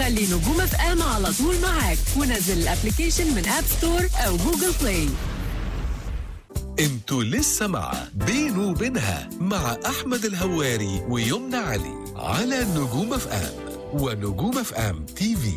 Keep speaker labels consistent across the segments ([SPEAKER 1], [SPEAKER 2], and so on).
[SPEAKER 1] خلي نجوم اف ام على طول معاك ونزل الابلكيشن من اب ستور او جوجل بلاي
[SPEAKER 2] انتوا لسه مع بينه وبينها مع احمد الهواري ويمنى علي على نجوم اف ام ونجوم اف ام تي في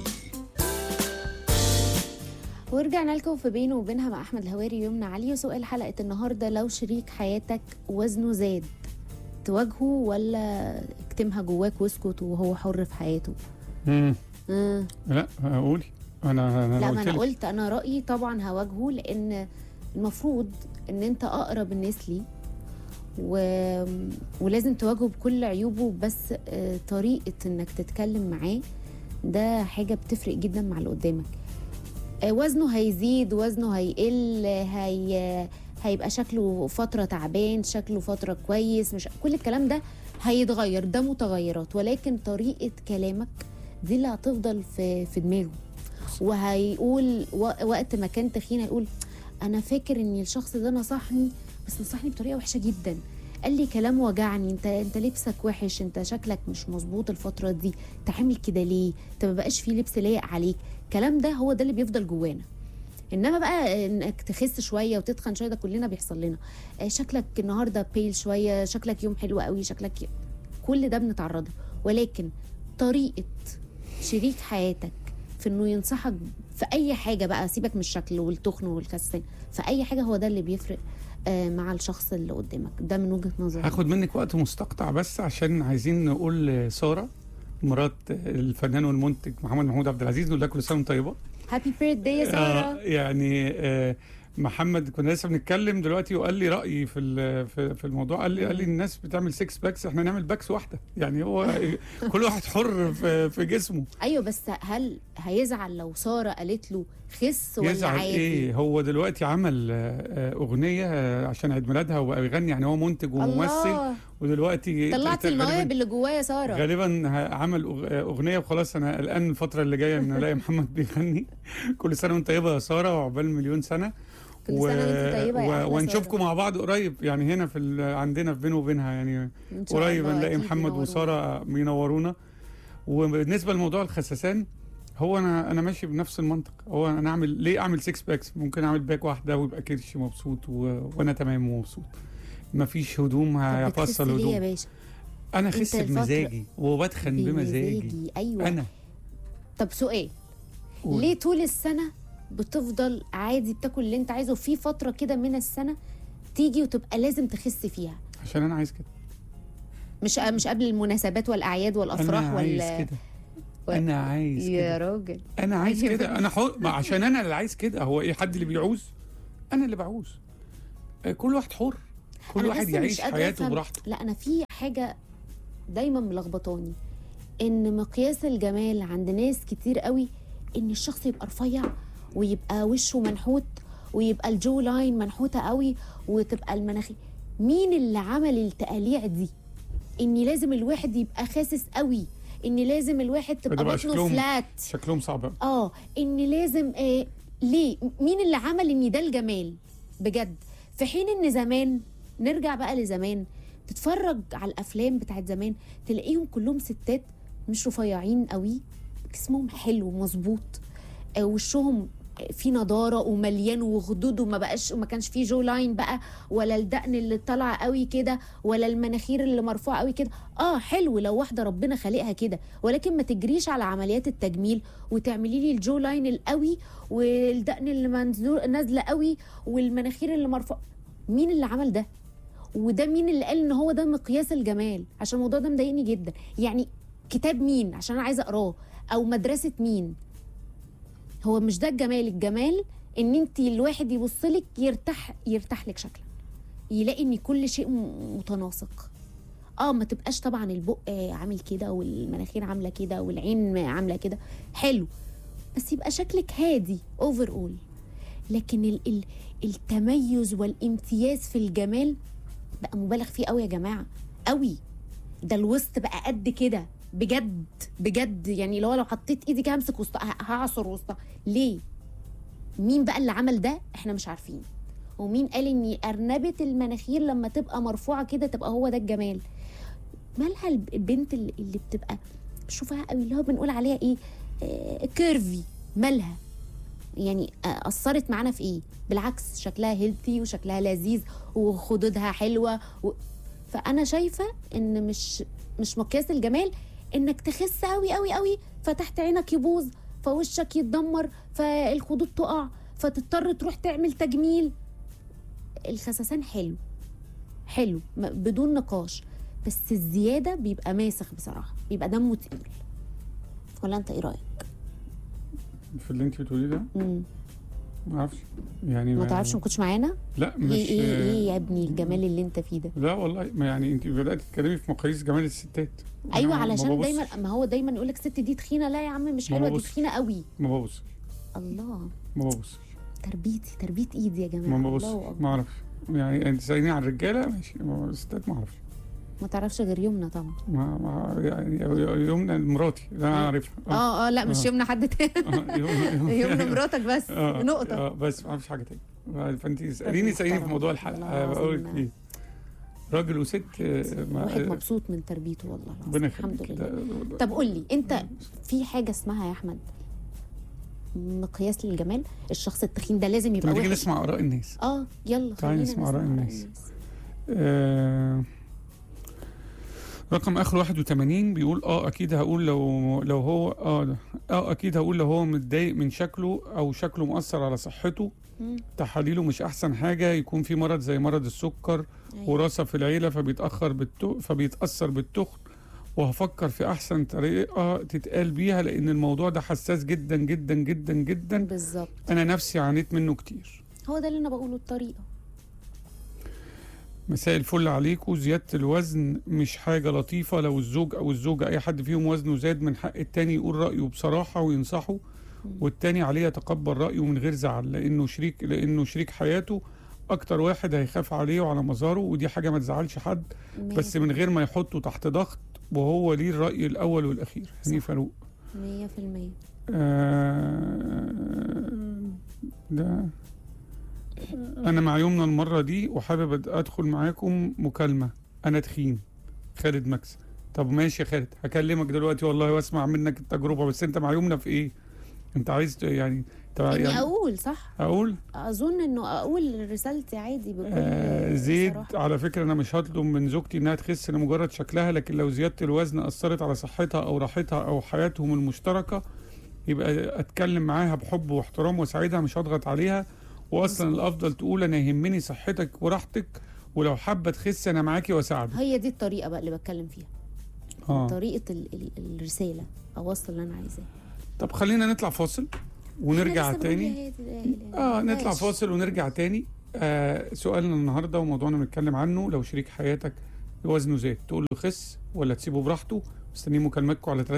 [SPEAKER 3] ورجعنا لكم في بينه وبينها مع احمد الهواري يمنى علي وسؤال حلقه النهارده لو شريك حياتك وزنه زاد تواجهه ولا اكتمها جواك واسكت وهو حر في حياته
[SPEAKER 4] مم.
[SPEAKER 3] مم.
[SPEAKER 4] لا قولي انا انا
[SPEAKER 3] لا ما
[SPEAKER 4] قلت
[SPEAKER 3] انا
[SPEAKER 4] لك.
[SPEAKER 3] قلت انا رايي طبعا هواجهه لان المفروض ان انت اقرب الناس ليه و... ولازم تواجهه بكل عيوبه بس آه، طريقه انك تتكلم معاه ده حاجه بتفرق جدا مع اللي قدامك آه، وزنه هيزيد وزنه هيقل هي هيبقى شكله فتره تعبان شكله فتره كويس مش كل الكلام ده هيتغير ده متغيرات ولكن طريقه كلامك دي اللي هتفضل في في دماغه وهيقول و- وقت ما كان تخين هيقول انا فاكر ان الشخص ده نصحني بس نصحني بطريقه وحشه جدا قال لي كلام وجعني انت انت لبسك وحش انت شكلك مش مظبوط الفتره دي انت عامل كده ليه انت ما بقاش فيه لبس لايق عليك الكلام ده هو ده اللي بيفضل جوانا انما بقى انك تخس شويه وتتخن شويه ده كلنا بيحصل لنا آه، شكلك النهارده بيل شويه شكلك يوم حلو قوي شكلك ي... كل ده بنتعرض له ولكن طريقه شريك حياتك في انه ينصحك في اي حاجه بقى سيبك من الشكل والتخن والخسان في اي حاجه هو ده اللي بيفرق آه، مع الشخص اللي قدامك ده من وجهه نظري
[SPEAKER 4] هاخد منك وقت مستقطع بس عشان عايزين نقول لساره مرات الفنان والمنتج محمد محمود عبد العزيز نقول لها كل سنه وانت طيبه
[SPEAKER 3] هابي بيرث يا
[SPEAKER 4] آه
[SPEAKER 3] ساره
[SPEAKER 4] يعني آه محمد كنا لسه بنتكلم دلوقتي وقال لي رايي في ال- في في الموضوع قال لي قال لي الناس بتعمل 6 باكس احنا نعمل باكس واحده يعني هو كل واحد حر في, في جسمه
[SPEAKER 3] ايوه بس هل هيزعل لو ساره قالت له خس ولا
[SPEAKER 4] يزعل
[SPEAKER 3] عادي
[SPEAKER 4] ايه هو دلوقتي عمل آه، آه، اغنيه آه، عشان عيد ميلادها وبقى بيغني يعني هو منتج وممثل
[SPEAKER 3] الله
[SPEAKER 4] ودلوقتي
[SPEAKER 3] طلعت
[SPEAKER 4] غالباً-
[SPEAKER 3] المواهب اللي جوايا يا ساره
[SPEAKER 4] غالبا ه- عمل أغ- اغنيه وخلاص انا قلقان الفتره اللي جايه ان الاقي محمد بيغني كل سنه وانت طيبه يا ساره وعقبال مليون سنه
[SPEAKER 3] كل سنة وانت طيبة يا أحلى
[SPEAKER 4] ونشوفكم
[SPEAKER 3] سارة.
[SPEAKER 4] مع بعض قريب يعني هنا في ال- عندنا في بينه وبينها يعني
[SPEAKER 3] إن شاء
[SPEAKER 4] قريب
[SPEAKER 3] الله
[SPEAKER 4] هنلاقي
[SPEAKER 3] أكيد
[SPEAKER 4] محمد
[SPEAKER 3] ينورونا.
[SPEAKER 4] وساره بينورونا وبالنسبه لموضوع الخساسان هو انا انا ماشي بنفس المنطق هو انا اعمل ليه اعمل 6 باكس ممكن اعمل باك واحده ويبقى كرش مبسوط و... وانا تمام ومبسوط مفيش هدوم
[SPEAKER 3] طب بتخس
[SPEAKER 4] هيفصل
[SPEAKER 3] ليه يا
[SPEAKER 4] هدوم
[SPEAKER 3] باشا
[SPEAKER 4] انا
[SPEAKER 3] أنت
[SPEAKER 4] اخس
[SPEAKER 3] الفترة-
[SPEAKER 4] بمزاجي وبتخن بمزاجي
[SPEAKER 3] بمزاجي ايوه
[SPEAKER 4] انا
[SPEAKER 3] طب سؤال
[SPEAKER 4] قول.
[SPEAKER 3] ليه طول السنه بتفضل عادي بتاكل اللي انت عايزه في فتره كده من السنه تيجي وتبقى لازم تخس فيها
[SPEAKER 4] عشان انا عايز كده
[SPEAKER 3] مش مش قبل المناسبات والاعياد والافراح
[SPEAKER 4] انا عايز
[SPEAKER 3] ولا
[SPEAKER 4] كده انا عايز
[SPEAKER 3] يا
[SPEAKER 4] كده
[SPEAKER 3] راجل
[SPEAKER 4] انا عايز
[SPEAKER 3] أيوة.
[SPEAKER 4] كده انا حر ما عشان انا اللي عايز كده هو ايه حد اللي بيعوز انا اللي بعوز آه، كل واحد حر كل
[SPEAKER 3] أنا
[SPEAKER 4] واحد
[SPEAKER 3] بس مش
[SPEAKER 4] يعيش
[SPEAKER 3] قادرة
[SPEAKER 4] حياته
[SPEAKER 3] أفهم-
[SPEAKER 4] براحته
[SPEAKER 3] لا انا في حاجه دايما ملخبطاني ان مقياس الجمال عند ناس كتير قوي ان الشخص يبقى رفيع ويبقى وشه منحوت ويبقى الجو لاين منحوته قوي وتبقى المناخير مين اللي عمل التقاليع دي ان لازم الواحد يبقى خاسس قوي ان لازم الواحد تبقى
[SPEAKER 4] ده بقى
[SPEAKER 3] بطنه
[SPEAKER 4] شكلهم-
[SPEAKER 3] فلات
[SPEAKER 4] شكلهم صعب أوي.
[SPEAKER 3] اه ان لازم آه ليه مين اللي عمل ان ده الجمال بجد في حين ان زمان نرجع بقى لزمان تتفرج على الافلام بتاعت زمان تلاقيهم كلهم ستات مش رفيعين قوي جسمهم حلو مظبوط آه وشهم في نضاره ومليان وخدود وما بقاش وما كانش فيه جو لاين بقى ولا الدقن اللي طالع قوي كده ولا المناخير اللي مرفوعه قوي كده اه حلو لو واحده ربنا خالقها كده ولكن ما تجريش على عمليات التجميل وتعملي لي الجو لاين القوي والدقن اللي منزول نازله قوي والمناخير اللي مرفوعه مين اللي عمل ده وده مين اللي قال ان هو ده مقياس الجمال عشان الموضوع ده مضايقني جدا يعني كتاب مين عشان انا عايزه اقراه او مدرسه مين هو مش ده الجمال الجمال ان انت الواحد يبص لك يرتاح يرتاح لك شكلا يلاقي ان كل شيء م- متناسق اه ما تبقاش طبعا البق آه، عامل كده والمناخير عامله كده والعين عامله كده حلو بس يبقى شكلك هادي اوفر اول لكن ال ال التميز والامتياز في الجمال بقى مبالغ فيه قوي يا جماعه قوي ده الوسط بقى قد كده بجد بجد يعني لو لو حطيت ايدي كده همسك وسط هعصر وسطها ليه مين بقى اللي عمل ده احنا مش عارفين ومين قال ان ارنبه المناخير لما تبقى مرفوعه كده تبقى هو ده الجمال مالها الب- البنت اللي اللي بتبقى شوفها قوي اللي هو بنقول عليها ايه آه، كيرفي مالها يعني آه، اثرت معانا في ايه بالعكس شكلها هيلثي وشكلها لذيذ وخدودها حلوه و... فانا شايفه ان مش مش مقياس الجمال انك تخس قوي قوي قوي فتحت عينك يبوظ فوشك يتدمر فالخدود تقع فتضطر تروح تعمل تجميل الخسسان حلو حلو م- بدون نقاش بس الزياده بيبقى ماسخ بصراحه بيبقى دمه تقيل ولا انت ايه رايك
[SPEAKER 4] في اللي انت بتقوليه ده
[SPEAKER 3] مم.
[SPEAKER 4] ما اعرفش يعني
[SPEAKER 3] ما تعرفش ما كنتش معانا
[SPEAKER 4] لا مش
[SPEAKER 3] ايه ايه ايه يا ابني الجمال اللي انت فيه ده
[SPEAKER 4] لا والله ما يعني انت بدات تتكلمي في مقاييس جمال الستات
[SPEAKER 3] ايوه
[SPEAKER 4] أنا ما
[SPEAKER 3] علشان
[SPEAKER 4] ببصش-
[SPEAKER 3] دايما ما هو دايما يقول لك الست دي تخينه لا يا عم مش
[SPEAKER 4] ما
[SPEAKER 3] حلوه دي
[SPEAKER 4] ببصش.
[SPEAKER 3] تخينه قوي
[SPEAKER 4] ما ببصش
[SPEAKER 3] الله
[SPEAKER 4] ما ببصش
[SPEAKER 3] تربيتي تربيه ايدي يا جماعه
[SPEAKER 4] ما ببصش
[SPEAKER 3] الله أكبر.
[SPEAKER 4] ما اعرفش يعني انت تساليني عن الرجاله ماشي ما- الستات ما اعرفش
[SPEAKER 3] ما تعرفش غير يمنى طبعا
[SPEAKER 4] ما ما يعني يمنى مراتي لا انا عارفها
[SPEAKER 3] اه اه لا مش
[SPEAKER 4] آه.
[SPEAKER 3] يمنى حد تاني
[SPEAKER 4] آه، يمنى
[SPEAKER 3] يمنى مراتك بس
[SPEAKER 4] آه،
[SPEAKER 3] نقطه
[SPEAKER 4] اه بس ما اعرفش حاجه تاني فانت اساليني اساليني في
[SPEAKER 3] محترم.
[SPEAKER 4] موضوع
[SPEAKER 3] والله
[SPEAKER 4] الحلقه
[SPEAKER 3] العظيم.
[SPEAKER 4] بقول لك ايه راجل وست آه، ما-
[SPEAKER 3] واحد مبسوط من تربيته والله العظيم
[SPEAKER 4] ربنا
[SPEAKER 3] الحمد
[SPEAKER 4] يخليك
[SPEAKER 3] لله
[SPEAKER 4] ده-
[SPEAKER 3] طب قول لي انت في حاجه اسمها يا احمد مقياس للجمال الشخص التخين ده لازم يبقى
[SPEAKER 4] ما تيجي
[SPEAKER 3] وحش
[SPEAKER 4] نسمع اراء الناس
[SPEAKER 3] اه يلا
[SPEAKER 4] تعالي
[SPEAKER 3] خلينا
[SPEAKER 4] نسمع آراء الناس. آه، رقم اخر 81 بيقول اه اكيد هقول لو لو هو اه ده اه اكيد هقول لو هو متضايق من شكله او شكله مؤثر على صحته
[SPEAKER 3] مم.
[SPEAKER 4] تحاليله مش احسن حاجه يكون في مرض زي مرض السكر
[SPEAKER 3] أيوة.
[SPEAKER 4] وراثه في العيله فبيتاخر بالتو فبيتاثر بالتخن وهفكر في احسن طريقه تتقال بيها لان الموضوع ده حساس جدا جدا جدا جدا
[SPEAKER 3] بالظبط
[SPEAKER 4] انا نفسي عانيت منه كتير
[SPEAKER 3] هو ده اللي انا بقوله الطريقه
[SPEAKER 4] مساء الفل عليكم زيادة الوزن مش حاجة لطيفة لو الزوج أو الزوجة أي حد فيهم وزنه زاد من حق التاني يقول رأيه بصراحة وينصحه والتاني عليه يتقبل رأيه من غير زعل لأنه شريك لأنه شريك حياته أكتر واحد هيخاف عليه وعلى مزاره ودي حاجة ما تزعلش حد بس من غير ما يحطه تحت ضغط وهو ليه الرأي الأول والأخير هني فاروق
[SPEAKER 3] مية في المية
[SPEAKER 4] آه، ده انا مع يمنى المره دي وحابب أد- ادخل معاكم مكالمه انا تخين خالد مكس طب ماشي يا خالد هكلمك دلوقتي والله واسمع منك التجربه بس انت مع يمنى في ايه انت عايز ت- يعني طب
[SPEAKER 3] اني
[SPEAKER 4] يعني
[SPEAKER 3] اقول صح
[SPEAKER 4] اقول
[SPEAKER 3] اظن انه اقول رسالتي عادي بكل
[SPEAKER 4] آه زيد
[SPEAKER 3] صراحة.
[SPEAKER 4] على فكره انا مش هطلب من زوجتي انها تخس لمجرد شكلها لكن لو زياده الوزن اثرت على صحتها او راحتها او حياتهم المشتركه يبقى اتكلم معاها بحب واحترام واساعدها مش هضغط عليها واصلا
[SPEAKER 3] مظبوط.
[SPEAKER 4] الافضل تقول انا يهمني صحتك وراحتك ولو حابه تخس انا معاكي واساعدك
[SPEAKER 3] هي دي الطريقه بقى اللي بتكلم فيها
[SPEAKER 4] اه
[SPEAKER 3] طريقه ال ال الرساله اوصل اللي انا عايزاه
[SPEAKER 4] طب خلينا نطلع فاصل ونرجع
[SPEAKER 3] إحنا لسه بنقول
[SPEAKER 4] تاني
[SPEAKER 3] يا هادي، لا إله إلا
[SPEAKER 4] اه
[SPEAKER 3] الله.
[SPEAKER 4] نطلع
[SPEAKER 3] ماشي.
[SPEAKER 4] فاصل ونرجع تاني آه سؤالنا النهارده وموضوعنا بنتكلم عنه لو شريك حياتك وزنه زاد تقول له خس ولا تسيبه براحته مستنيين مكالماتكم على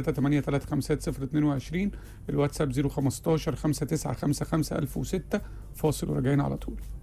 [SPEAKER 4] 383 الواتساب 015 5955 1006 فاصل وراجعين على طول